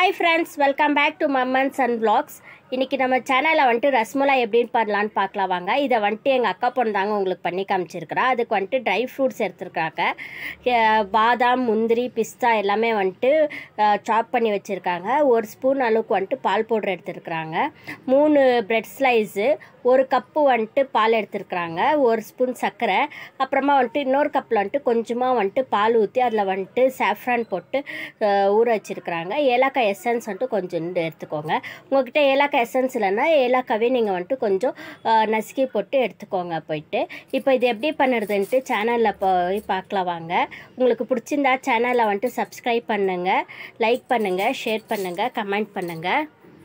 hi friends welcome back to Mammans and vlogs இன்றைக்கி நம்ம சேனலில் வந்துட்டு ரஸ்மலாய் எப்படின்னு பண்ணலான்னு பார்க்கலாம் வாங்க இதை வந்துட்டு எங்கள் அக்கா பொண்ணு தாங்க உங்களுக்கு பண்ணி காமிச்சிருக்கிறா அதுக்கு வந்துட்டு ட்ரை ஃப்ரூட்ஸ் எடுத்துருக்காங்க அஹ் பாதாம் முந்திரி பிஸ்தா எல்லாமே வந்துட்டு சாப் பண்ணி வச்சுருக்காங்க ஒரு ஸ்பூன் அளவுக்கு வந்துட்டு பால் பவுடர் எடுத்துருக்குறாங்க மூணு பிரெட் ஸ்லைஸு ஒரு கப்பு வந்துட்டு பால் எடுத்துருக்குறாங்க ஒரு ஸ்பூன் சர்க்கரை அப்புறமா வந்துட்டு இன்னொரு கப்பில் வந்துட்டு கொஞ்சமாக வந்துட்டு பால் ஊற்றி அதில் வந்துட்டு சாஃப்ரான் போட்டு அஹ், ஊற வச்சுருக்குறாங்க ஏலக்காய் எசன்ஸ் வந்துட்டு கொஞ்சம் எடுத்துக்கோங்க உங்ககிட்ட ஏலக்காய் எசன்ஸ் இல்லைன்னா ஏலக்காவே நீங்கள் வந்துட்டு கொஞ்சம் அஹ், நசுக்கி போட்டு எடுத்துக்கோங்க போயிட்டு இப்போ இது எப்படி பண்ணுறதுன்ட்டு சேனலில் போய் பார்க்கலாம் வாங்க உங்களுக்கு பிடிச்சிருந்தா சேனலை வந்துட்டு சப்ஸ்கிரைப் பண்ணுங்கள் லைக் பண்ணுங்கள் ஷேர் பண்ணுங்கள் கமெண்ட் பண்ணுங்கள்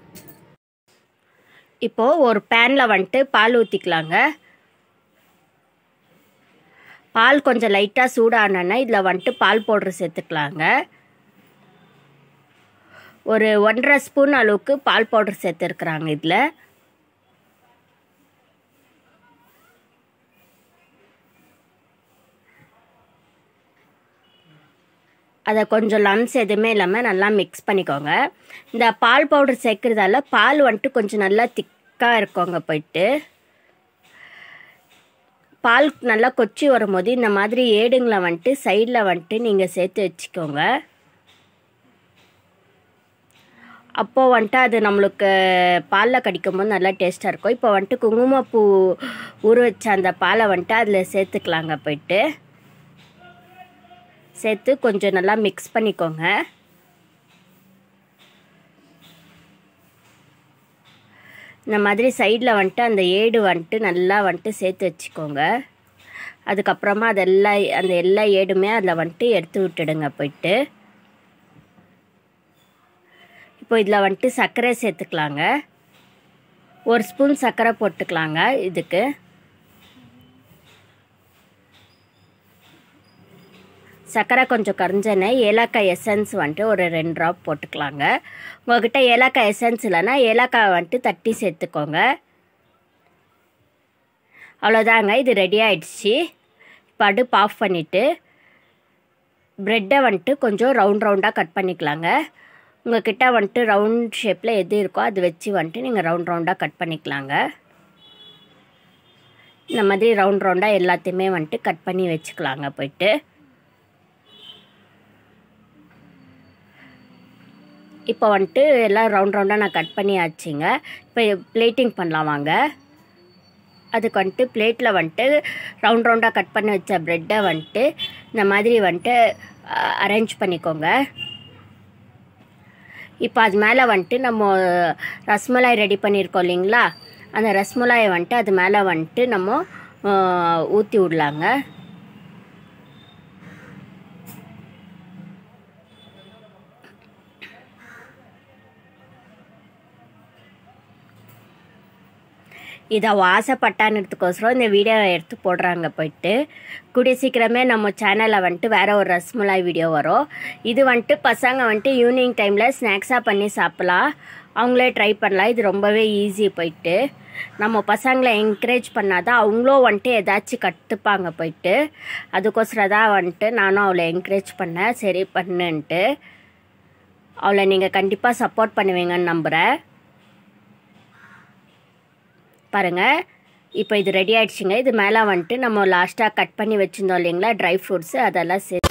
இப்போது ஒரு பேனில் வந்துட்டு பால் ஊற்றிக்கலாங்க பால் கொஞ்சம் லைட்டாக சூடானோன்னா இதில் வந்துட்டு பால் பவுட்ரு சேர்த்துக்கலாங்க ஒரு ஒன்றரை ஸ்பூன் அளவுக்கு பால் பவுடர் சேர்த்துருக்குறாங்க இதில் அதை கொஞ்சம் லம்ஸ் எதுவுமே இல்லாமல் நல்லா மிக்ஸ் பண்ணிக்கோங்க இந்த பால் பவுடர் சேர்க்குறதால பால் வந்துட்டு கொஞ்சம் நல்லா திக்காக இருக்குங்க போயிட்டு பால் நல்லா கொச்சி வரும்போது இந்த மாதிரி ஏடுங்களை வந்துட்டு சைடில் வந்துட்டு நீங்கள் சேர்த்து வச்சுக்கோங்க அப்போது வந்துட்டு அது நம்மளுக்கு பாலில் கடிக்கும்போது நல்லா டேஸ்ட்டாக இருக்கும் இப்போ வந்துட்டு குங்குமப்பூ ஊற வச்ச அந்த பாலை வந்துட்டு அதில் சேர்த்துக்கலாங்க போயிட்டு சேர்த்து கொஞ்சம் நல்லா மிக்ஸ் பண்ணிக்கோங்க இந்த மாதிரி சைடில் வந்துட்டு அந்த ஏடு வந்துட்டு நல்லா வந்துட்டு சேர்த்து வச்சுக்கோங்க அதுக்கப்புறமா அதெல்லாம் அந்த எல்லா ஏடுமே அதில் வந்துட்டு எடுத்து விட்டுடுங்க போயிட்டு இப்போ இதில் வந்துட்டு சர்க்கரை சேர்த்துக்கலாங்க ஒரு ஸ்பூன் சர்க்கரை போட்டுக்கலாங்க இதுக்கு சர்க்கரை கொஞ்சம் கரைஞ்சனே ஏலக்காய் எசன்ஸ் வந்துட்டு ஒரு ரெண்டு ட்ராப் போட்டுக்கலாங்க உங்கள்கிட்ட ஏலக்காய் எசன்ஸ் இல்லைன்னா ஏலக்காய் வந்துட்டு தட்டி சேர்த்துக்கோங்க அவ்வளோதாங்க இது ரெடி ஆயிடுச்சு இப்போ அடுப்பு ஆஃப் பண்ணிவிட்டு ப்ரெட்டை வந்துட்டு கொஞ்சம் ரவுண்ட் ரவுண்டாக கட் பண்ணிக்கலாங்க உங்கள்கிட்ட வந்துட்டு ரவுண்ட் ஷேப்பில் எது இருக்கோ அது வச்சு வந்துட்டு நீங்கள் ரவுண்ட் ரவுண்டாக கட் பண்ணிக்கலாங்க இந்த மாதிரி ரவுண்ட் ரவுண்டாக எல்லாத்தையுமே வந்துட்டு கட் பண்ணி வச்சுக்கலாங்க போயிட்டு இப்போ வந்துட்டு எல்லாம் ரவுண்ட் ரவுண்டாக நான் கட் பண்ணியாச்சுங்க இப்போ பிளேட்டிங் பண்ணலாம் வாங்க அதுக்கு வந்துட்டு பிளேட்டில் வந்துட்டு ரவுண்ட் ரவுண்டாக கட் பண்ணி வச்ச ப்ரெட்டை வந்துட்டு இந்த மாதிரி வந்துட்டு அரேஞ்ச் பண்ணிக்கோங்க இப்போ அது மேலே வந்துட்டு நம்ம ரஸ்மலாய் ரெடி பண்ணியிருக்கோம் இல்லைங்களா அந்த ரஸ்மலாயை வந்துட்டு அது மேலே வந்துட்டு நம்ம ஊற்றி விடலாங்க இதை வாசப்பட்டானதுக்கோசரம் இந்த வீடியோ எடுத்து போடுறாங்க போயிட்டு கூடிய சீக்கிரமே நம்ம சேனலில் வந்துட்டு வேறு ஒரு ரஸ்மலாய் வீடியோ வரும் இது வந்துட்டு பசங்க வந்துட்டு ஈவினிங் டைமில் ஸ்நாக்ஸாக பண்ணி சாப்பிட்லாம் அவங்களே ட்ரை பண்ணலாம் இது ரொம்பவே ஈஸி போயிட்டு நம்ம பசங்களை என்கரேஜ் பண்ணாதான் அவங்களும் வந்துட்டு ஏதாச்சும் கற்றுப்பாங்க போயிட்டு அதுக்கோசரம் தான் வந்துட்டு நானும் அவளை என்கரேஜ் பண்ணேன் சரி பண்ணுன்ட்டு அவளை நீங்கள் கண்டிப்பாக சப்போர்ட் பண்ணுவீங்கன்னு நம்புகிறேன் பாருங்கள் இப்போ இது ரெடி ஆயிடுச்சுங்க இது மேலே வந்துட்டு நம்ம லாஸ்ட்டாக கட் பண்ணி வச்சுருந்தோம் இல்லைங்களா ட்ரை ஃப்ரூட்ஸு அதெல்லாம் சே